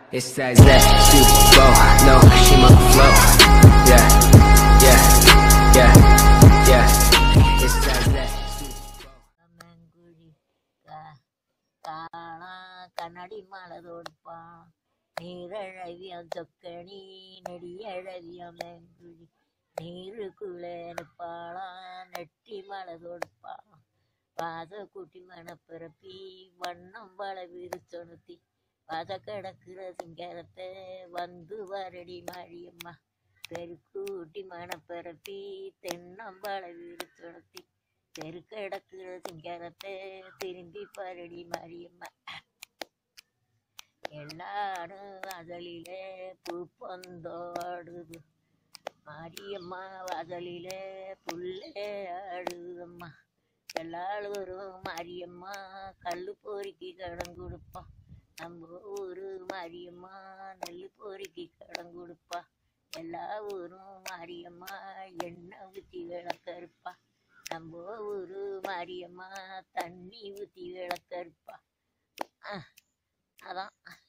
It's that zesty flow. No, she must flow. Yeah, yeah, yeah, yeah. It's that zesty flow. കമ്മൻകുഴി കാ- കാണാ കണ്ണടി മല തോടുപ്പാ നീരഴവിയ ചൊക്കണി നെടിയഴവിയ മെങ്കുഴി നീരുകുളേനുപ്പാള നെട്ടി മല തോടുപ്പാ പാതക്കുട്ടി മണപ്പിറപ്പി വണ്ണം വള വിരിച്ചൊണുത്തി പാത കിടക്കിற சிங்கரத்தை வந்து வரடி மாரியம்மா பெருக்கூட்டி மணப்பிறப்பி தென்னம்பள விரிச்சொணுத்தி தெருக்கடக்கிற சிங்கரத்தை திரும்பி பரடி மாரியம்மா எல்லாரும் வாசலிலே பூ பந்தோடுது மாரியம்மா வாசலிலே புல்லே ஆடுதம்மா எல்லாரும் மாரியம்மா கல்லு பொறுக்கி கடன் கொடுப்பா நம்ம ஊரு மாரியம்மா நெல் பொறுக்கி கடன் கொடுப்பா எல்லா ஊரும் மாரியம்மா எண்ணெய் ஊற்றி விளக்கருப்பா நம்ம ஊரு மாரியம்மா தண்ணி ஊற்றி விளக்கருப்பா அதான்